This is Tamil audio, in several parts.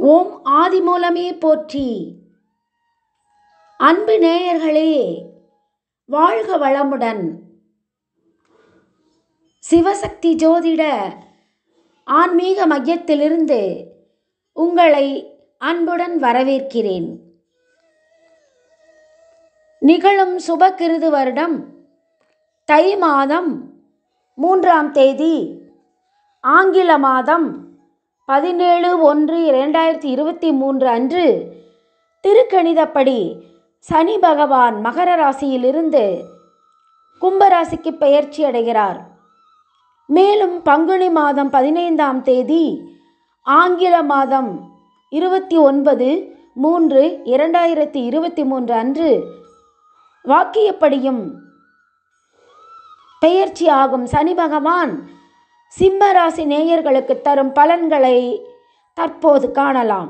ஓம் ஆதிமூலமே போற்றி அன்பு நேயர்களே வாழ்க வளமுடன் சிவசக்தி ஜோதிட ஆன்மீக மையத்திலிருந்து உங்களை அன்புடன் வரவேற்கிறேன் நிகழும் சுபகிருது வருடம் தை மாதம் மூன்றாம் தேதி ஆங்கில மாதம் பதினேழு ஒன்று இரண்டாயிரத்தி இருபத்தி மூன்று அன்று திருக்கணிதப்படி சனி பகவான் மகர ராசியிலிருந்து கும்பராசிக்கு பெயர்ச்சி அடைகிறார் மேலும் பங்குனி மாதம் பதினைந்தாம் தேதி ஆங்கில மாதம் இருபத்தி ஒன்பது மூன்று இரண்டாயிரத்தி இருபத்தி மூன்று அன்று வாக்கியப்படியும் பெயர்ச்சி ஆகும் சனி பகவான் சிம்ம ராசி நேயர்களுக்கு தரும் பலன்களை தற்போது காணலாம்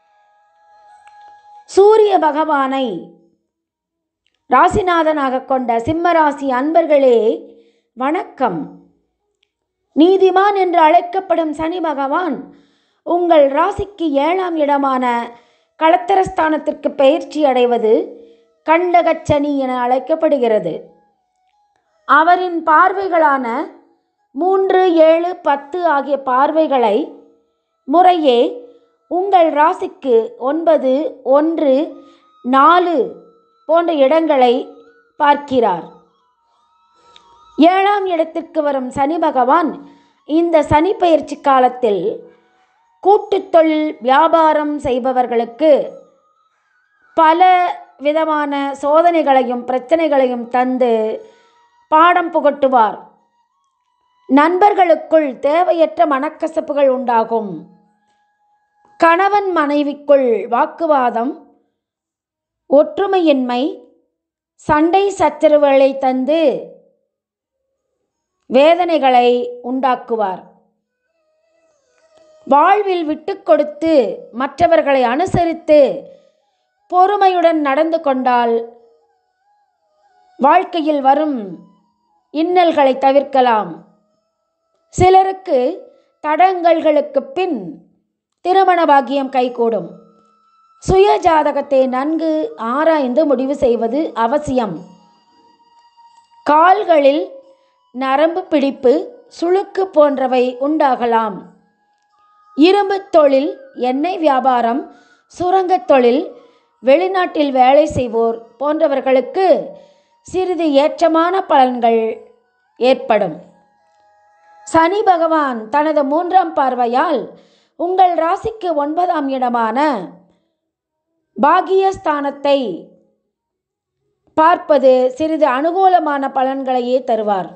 சூரிய பகவானை ராசிநாதனாக கொண்ட சிம்ம ராசி அன்பர்களே வணக்கம் நீதிமான் என்று அழைக்கப்படும் சனி பகவான் உங்கள் ராசிக்கு ஏழாம் இடமான களத்திரஸ்தானத்திற்கு பெயர்ச்சி அடைவது கண்டகச்சனி என அழைக்கப்படுகிறது அவரின் பார்வைகளான மூன்று ஏழு பத்து ஆகிய பார்வைகளை முறையே உங்கள் ராசிக்கு ஒன்பது ஒன்று நாலு போன்ற இடங்களை பார்க்கிறார் ஏழாம் இடத்திற்கு வரும் சனி பகவான் இந்த சனி பயிற்சி காலத்தில் கூட்டுத் தொழில் வியாபாரம் செய்பவர்களுக்கு பல விதமான சோதனைகளையும் பிரச்சனைகளையும் தந்து பாடம் புகட்டுவார் நண்பர்களுக்குள் தேவையற்ற மனக்கசப்புகள் உண்டாகும் கணவன் மனைவிக்குள் வாக்குவாதம் ஒற்றுமையின்மை சண்டை சச்சரவுகளை தந்து வேதனைகளை உண்டாக்குவார் வாழ்வில் விட்டு கொடுத்து மற்றவர்களை அனுசரித்து பொறுமையுடன் நடந்து கொண்டால் வாழ்க்கையில் வரும் இன்னல்களை தவிர்க்கலாம் சிலருக்கு தடங்கல்களுக்கு பின் திருமண பாக்கியம் கைகூடும் சுய ஜாதகத்தை நன்கு ஆராய்ந்து முடிவு செய்வது அவசியம் கால்களில் நரம்பு பிடிப்பு சுளுக்கு போன்றவை உண்டாகலாம் இரும்பு தொழில் எண்ணெய் வியாபாரம் சுரங்கத் தொழில் வெளிநாட்டில் வேலை செய்வோர் போன்றவர்களுக்கு சிறிது ஏற்றமான பலன்கள் ஏற்படும் சனி பகவான் தனது மூன்றாம் பார்வையால் உங்கள் ராசிக்கு ஒன்பதாம் இடமான பாகியஸ்தானத்தை பார்ப்பது சிறிது அனுகூலமான பலன்களையே தருவார்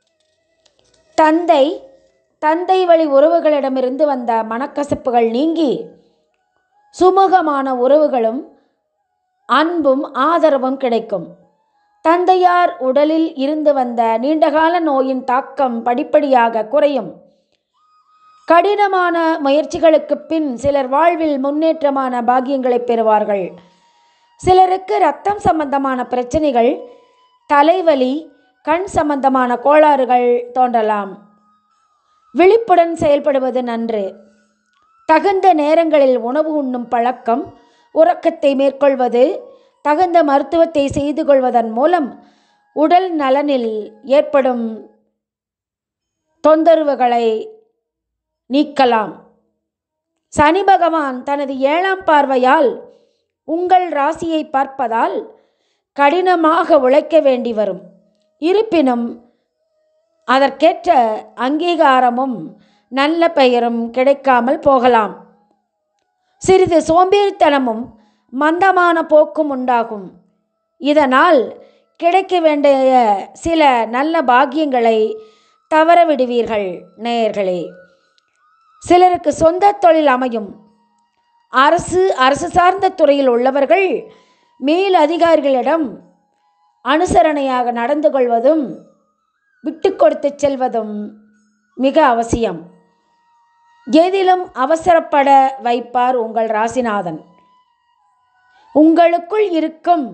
தந்தை தந்தை வழி உறவுகளிடமிருந்து வந்த மனக்கசப்புகள் நீங்கி சுமூகமான உறவுகளும் அன்பும் ஆதரவும் கிடைக்கும் தந்தையார் உடலில் இருந்து வந்த நீண்டகால நோயின் தாக்கம் படிப்படியாக குறையும் கடினமான முயற்சிகளுக்கு பின் சிலர் வாழ்வில் முன்னேற்றமான பாக்கியங்களை பெறுவார்கள் சிலருக்கு ரத்தம் சம்பந்தமான பிரச்சனைகள் தலைவலி கண் சம்பந்தமான கோளாறுகள் தோன்றலாம் விழிப்புடன் செயல்படுவது நன்று தகுந்த நேரங்களில் உணவு உண்ணும் பழக்கம் உறக்கத்தை மேற்கொள்வது தகுந்த மருத்துவத்தை செய்து கொள்வதன் மூலம் உடல் நலனில் ஏற்படும் தொந்தரவுகளை நீக்கலாம் சனி பகவான் தனது ஏழாம் பார்வையால் உங்கள் ராசியை பார்ப்பதால் கடினமாக உழைக்க வேண்டி வரும் இருப்பினும் அதற்கேற்ற அங்கீகாரமும் நல்ல பெயரும் கிடைக்காமல் போகலாம் சிறிது சோம்பேறித்தனமும் மந்தமான போக்கும் உண்டாகும் இதனால் கிடைக்க வேண்டிய சில நல்ல பாக்கியங்களை தவற விடுவீர்கள் நேயர்களே சிலருக்கு சொந்த தொழில் அமையும் அரசு அரசு சார்ந்த துறையில் உள்ளவர்கள் மேல் அதிகாரிகளிடம் அனுசரணையாக நடந்து கொள்வதும் விட்டு கொடுத்து செல்வதும் மிக அவசியம் எதிலும் அவசரப்பட வைப்பார் உங்கள் ராசிநாதன் உங்களுக்குள் இருக்கும்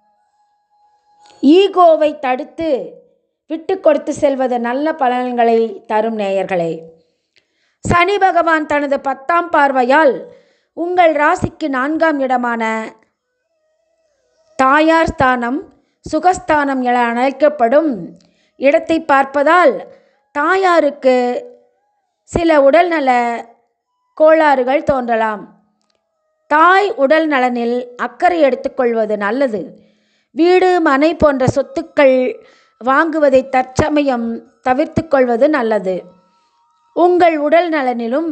ஈகோவை தடுத்து விட்டு கொடுத்து செல்வது நல்ல பலன்களை தரும் நேயர்களே சனி பகவான் தனது பத்தாம் பார்வையால் உங்கள் ராசிக்கு நான்காம் இடமான தாயார் ஸ்தானம் சுகஸ்தானம் என அழைக்கப்படும் இடத்தை பார்ப்பதால் தாயாருக்கு சில உடல்நல கோளாறுகள் தோன்றலாம் தாய் உடல் நலனில் அக்கறை எடுத்துக்கொள்வது நல்லது வீடு மனை போன்ற சொத்துக்கள் வாங்குவதை தற்சமயம் தவிர்த்து கொள்வது நல்லது உங்கள் உடல் நலனிலும்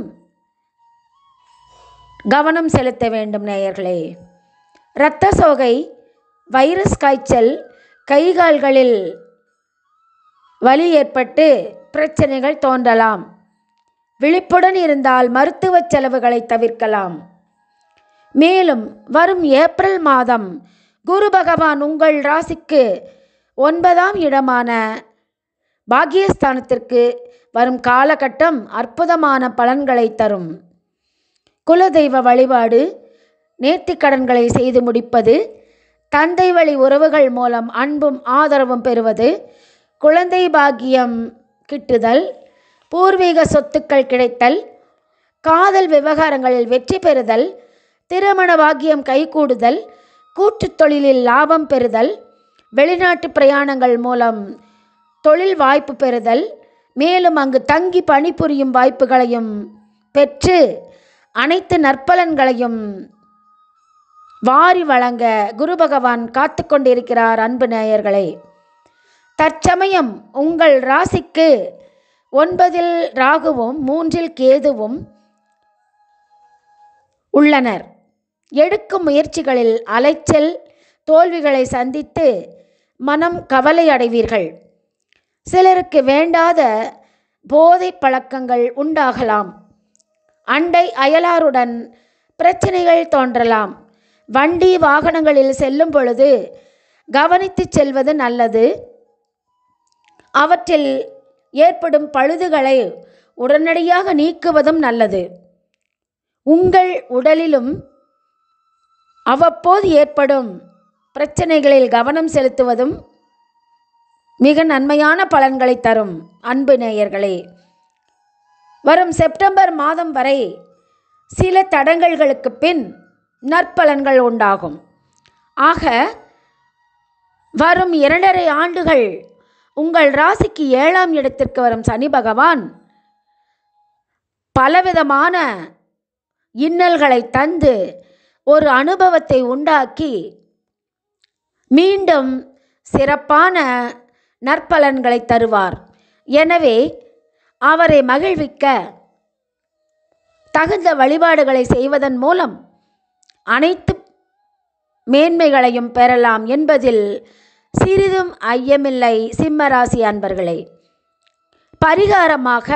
கவனம் செலுத்த வேண்டும் நேயர்களே இரத்த சோகை வைரஸ் காய்ச்சல் கைகால்களில் வலி ஏற்பட்டு பிரச்சனைகள் தோன்றலாம் விழிப்புடன் இருந்தால் மருத்துவ செலவுகளை தவிர்க்கலாம் மேலும் வரும் ஏப்ரல் மாதம் குரு பகவான் உங்கள் ராசிக்கு ஒன்பதாம் இடமான பாக்கியஸ்தானத்திற்கு வரும் காலகட்டம் அற்புதமான பலன்களை தரும் குலதெய்வ வழிபாடு நேர்த்திக்கடன்களை செய்து முடிப்பது தந்தை வழி உறவுகள் மூலம் அன்பும் ஆதரவும் பெறுவது குழந்தை பாக்கியம் கிட்டுதல் பூர்வீக சொத்துக்கள் கிடைத்தல் காதல் விவகாரங்களில் வெற்றி பெறுதல் திருமண பாக்கியம் கைகூடுதல் கூட்டுத் தொழிலில் லாபம் பெறுதல் வெளிநாட்டு பிரயாணங்கள் மூலம் தொழில் வாய்ப்பு பெறுதல் மேலும் அங்கு தங்கி பணிபுரியும் வாய்ப்புகளையும் பெற்று அனைத்து நற்பலன்களையும் வாரி வழங்க குரு பகவான் காத்து கொண்டிருக்கிறார் அன்பு நேயர்களே தற்சமயம் உங்கள் ராசிக்கு ஒன்பதில் ராகுவும் மூன்றில் கேதுவும் உள்ளனர் எடுக்கும் முயற்சிகளில் அலைச்சல் தோல்விகளை சந்தித்து மனம் கவலை அடைவீர்கள் சிலருக்கு வேண்டாத போதை பழக்கங்கள் உண்டாகலாம் அண்டை அயலாருடன் பிரச்சனைகள் தோன்றலாம் வண்டி வாகனங்களில் செல்லும் பொழுது கவனித்து செல்வது நல்லது அவற்றில் ஏற்படும் பழுதுகளை உடனடியாக நீக்குவதும் நல்லது உங்கள் உடலிலும் அவ்வப்போது ஏற்படும் பிரச்சனைகளில் கவனம் செலுத்துவதும் மிக நன்மையான பலன்களை தரும் அன்பு நேயர்களே வரும் செப்டம்பர் மாதம் வரை சில தடங்கல்களுக்கு பின் நற்பலன்கள் உண்டாகும் ஆக வரும் இரண்டரை ஆண்டுகள் உங்கள் ராசிக்கு ஏழாம் இடத்திற்கு வரும் சனி பகவான் பலவிதமான இன்னல்களை தந்து ஒரு அனுபவத்தை உண்டாக்கி மீண்டும் சிறப்பான நற்பலன்களை தருவார் எனவே அவரை மகிழ்விக்க தகுந்த வழிபாடுகளை செய்வதன் மூலம் அனைத்து மேன்மைகளையும் பெறலாம் என்பதில் சிறிதும் ஐயமில்லை சிம்மராசி அன்பர்களே பரிகாரமாக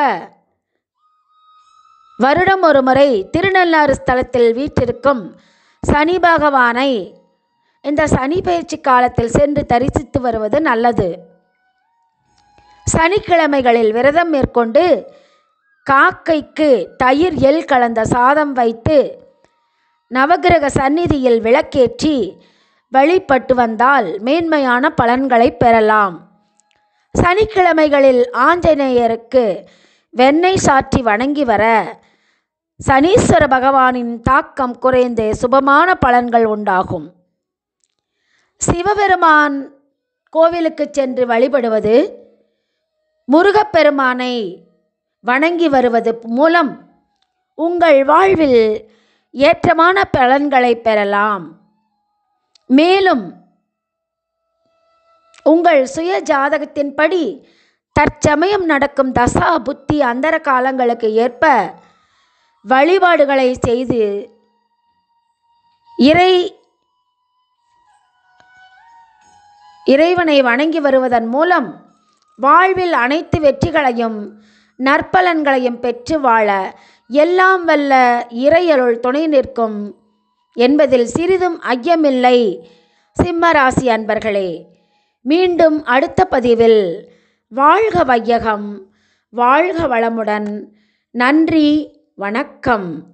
வருடம் ஒரு முறை திருநள்ளாறு ஸ்தலத்தில் வீற்றிருக்கும் சனி பகவானை இந்த சனி பயிற்சி காலத்தில் சென்று தரிசித்து வருவது நல்லது சனிக்கிழமைகளில் விரதம் மேற்கொண்டு காக்கைக்கு தயிர் எல் கலந்த சாதம் வைத்து நவகிரக சந்நிதியில் விளக்கேற்றி வழிபட்டு வந்தால் மேன்மையான பலன்களை பெறலாம் சனிக்கிழமைகளில் ஆஞ்சநேயருக்கு வெண்ணெய் சாற்றி வணங்கி வர சனீஸ்வர பகவானின் தாக்கம் குறைந்து சுபமான பலன்கள் உண்டாகும் சிவபெருமான் கோவிலுக்கு சென்று வழிபடுவது முருகப்பெருமானை வணங்கி வருவது மூலம் உங்கள் வாழ்வில் ஏற்றமான பலன்களை பெறலாம் மேலும் உங்கள் சுய ஜாதகத்தின்படி தற்சமயம் நடக்கும் தசா புத்தி அந்தர காலங்களுக்கு ஏற்ப வழிபாடுகளை செய்து இறை இறைவனை வணங்கி வருவதன் மூலம் வாழ்வில் அனைத்து வெற்றிகளையும் நற்பலன்களையும் பெற்று வாழ எல்லாம் வல்ல இறையருள் துணை நிற்கும் என்பதில் சிறிதும் ஐயமில்லை சிம்மராசி அன்பர்களே மீண்டும் அடுத்த பதிவில் வாழ்க வையகம் வாழ்க வளமுடன் நன்றி வணக்கம்